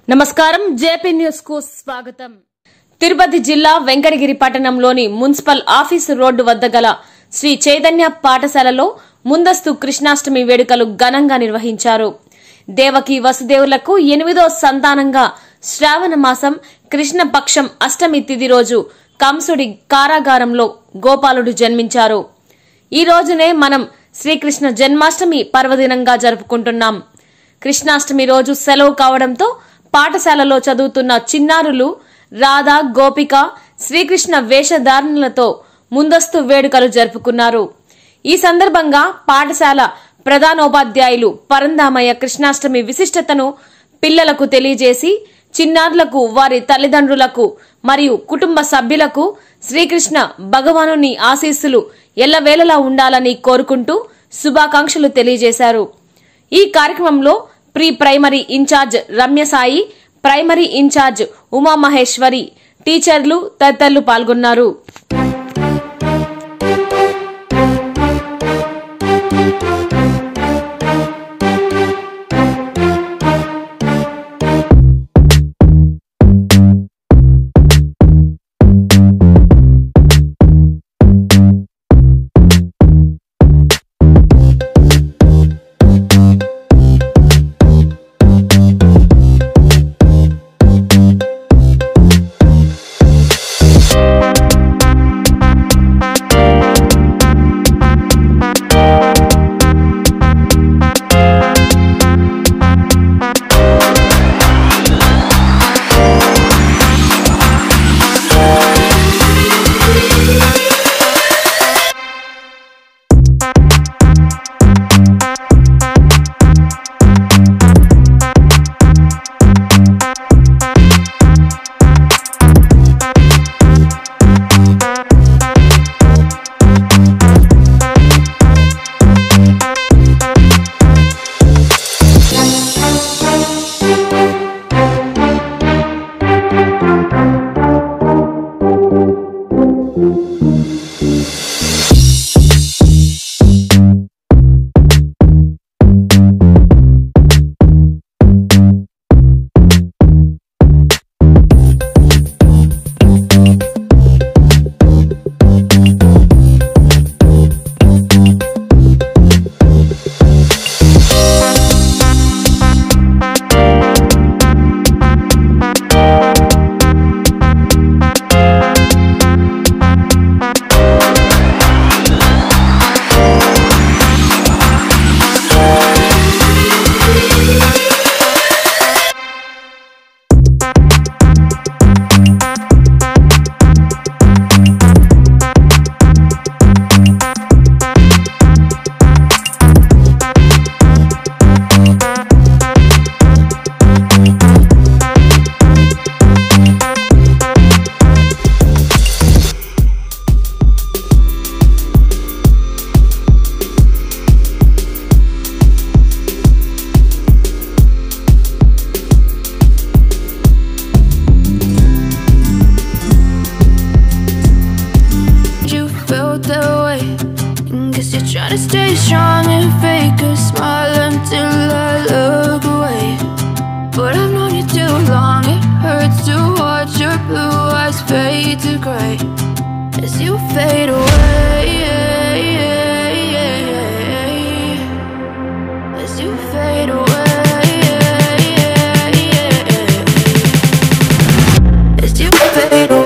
నమస్కారం JP news కు స్వాగతం తిరుపతి జిల్లా వెంకటగిరి పట్టణంలోని మున్సిపల్ ఆఫీసు రోడ్డు వద్ద గల శ్రీ చైతన్య పాఠశాలలో ముందస్తు కృష్ణాష్టమి వేడుకలు ఘనంగా నిర్వహించారు దేవకి వసుదేవులకు ఎనిమిదో సంతానంగా శ్రావణ మాసం కృష్ణపక్షం అష్టమి తిథి రోజు కంసుడి కారాగారంలో గోపాలుడు జన్మించారు ఈ రోజునే మనం శ్రీకృష్ణ జన్మాష్టమి పర్వదినంగా జరుపుకుంటున్నాం కృష్ణాష్టమి రోజు సెలవు కావడంతో పాఠశాలలో చదువుతున్న చిన్నారులు రాధ గోపిక శ్రీకృష్ణ వేషధారణలతో ముందస్తు వేడుకలు జరుపుకున్నారు ఈ సందర్భంగా పాఠశాల ప్రధానోపాధ్యాయులు పరందామయ్య కృష్ణాష్టమి విశిష్టతను పిల్లలకు తెలియజేసి చిన్నారులకు వారి తల్లిదండ్రులకు మరియు కుటుంబ సభ్యులకు శ్రీకృష్ణ భగవానుని ఆశీస్సులు ఎల్లవేళలా ఉండాలని కోరుకుంటూ శుభాకాంక్షలు తెలియజేశారు ఈ కార్యక్రమంలో pre primary incharge Ramyasai primary incharge Umamaheswari టీచర్లు తదితరులు పాల్గొన్నారు you felt that way. And guess you're trying to stay strong and fake a smile until I look away. But I've known you too long, it hurts to watch your blue eyes fade to gray as you fade away. As you fade away. As you fade away.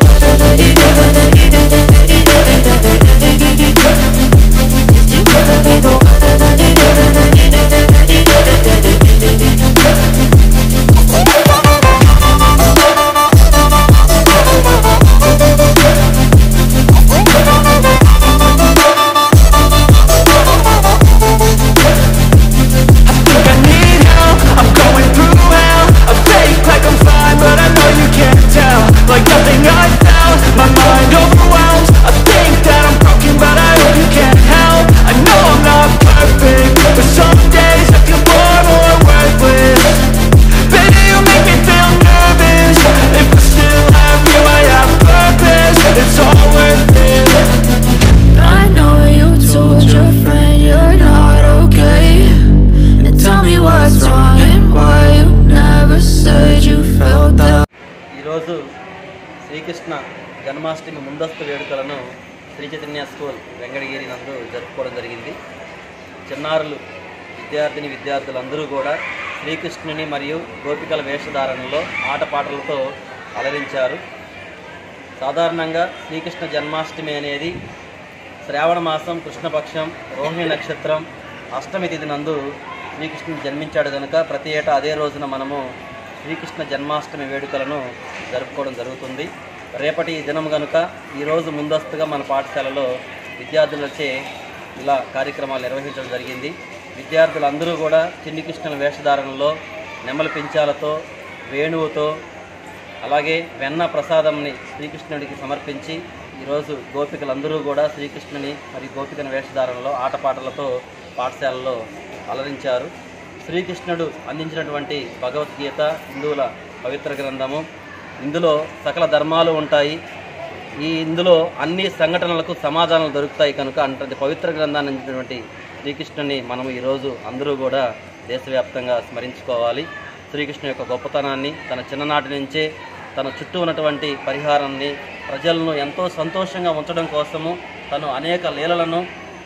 Srikrishna Janmashtami ముందస్తు వేడుకలను Shri Chaitanya school Venkatagiri నందు జరుపుకోవడం జరిగింది చిన్నారులు విద్యార్థిని విద్యార్థులందరూ కూడా శ్రీకృష్ణుని మరియు గోపికల వేషధారణలో ఆటపాటలతో అలరించారు సాధారణంగా శ్రీకృష్ణ జన్మాష్టమి అనేది శ్రావణ మాసం కృష్ణపక్షం రోహిణి నక్షత్రం అష్టమి తిథి నందు శ్రీకృష్ణుడు జన్మించాడు కనుక ప్రతి ఏటా అదే రోజున మనము శ్రీకృష్ణ జన్మాష్టమి వేడుకలను జరుపుకోవడం జరుగుతుంది రేపటి ఈ దినం కనుక ఈరోజు ముందస్తుగా మన పాఠశాలలో విద్యార్థులచే ఇలా కార్యక్రమాలు నిర్వహించడం జరిగింది విద్యార్థులందరూ కూడా చిన్ని కృష్ణుల వేషధారణలో నెమలి పించాలతో వేణువుతో అలాగే వెన్న ప్రసాదంని శ్రీకృష్ణుడికి సమర్పించి ఈరోజు గోపికలందరూ కూడా శ్రీకృష్ణుని మరియు గోపికల వేషధారణలో ఆటపాటలతో పాఠశాలలో అలరించారు శ్రీకృష్ణుడు అందించినటువంటి భగవద్గీత హిందువుల పవిత్ర గ్రంథము ఇందులో సకల ధర్మాలు ఉంటాయి ఈ ఇందులో అన్ని సంఘటనలకు సమాధానాలు దొరుకుతాయి కనుక అంటే పవిత్ర గ్రంథాన్ని అందించినటువంటి శ్రీకృష్ణుని మనం ఈరోజు అందరూ కూడా దేశవ్యాప్తంగా స్మరించుకోవాలి శ్రీకృష్ణు యొక్క గొప్పతనాన్ని తన చిన్ననాటి నుంచే తన చుట్టూ ఉన్నటువంటి పరిహారాన్ని ప్రజలను ఎంతో సంతోషంగా ఉంచడం కోసము తను అనేక లీలలను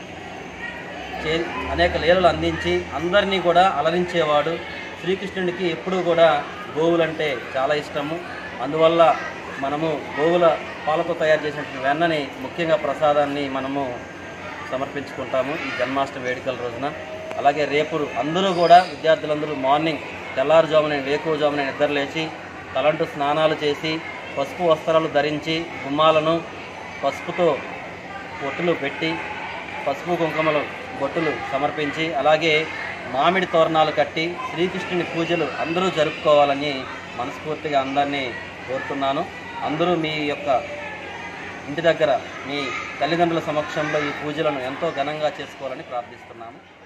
చే అనేక లీలలు అందించి అందరినీ కూడా అలరించేవాడు శ్రీకృష్ణుడికి ఎప్పుడూ కూడా గోవులంటే చాలా ఇష్టము అందువల్ల మనము గోవుల పాలతో తయారు చేసినటువంటి వెన్నని ముఖ్యంగా ప్రసాదాన్ని మనము సమర్పించుకుంటాము ఈ జన్మాష్టమి వేడుకల రోజున అలాగే రేపు అందరూ కూడా విద్యార్థులందరూ మార్నింగ్ తెల్లారుజామున వేకువజామున నిద్ర లేచి తలంటు స్నానాలు చేసి పసుపు వస్త్రాలు ధరించి గుమ్మాలను పసుపుతో బొట్టులు పెట్టి పసుపు కుంకుమలు బొట్టులు సమర్పించి అలాగే మామిడి తోరణాలు కట్టి శ్రీకృష్ణుని పూజలు అందరూ జరుపుకోవాలని మనస్ఫూర్తిగా అందరినీ కోరుతున్నాను అందరూ మీ యొక్క ఇంటి దగ్గర మీ తల్లిదండ్రుల సమక్షంలో ఈ పూజలను ఎంతో ఘనంగా చేసుకోవాలని ప్రార్థిస్తున్నాము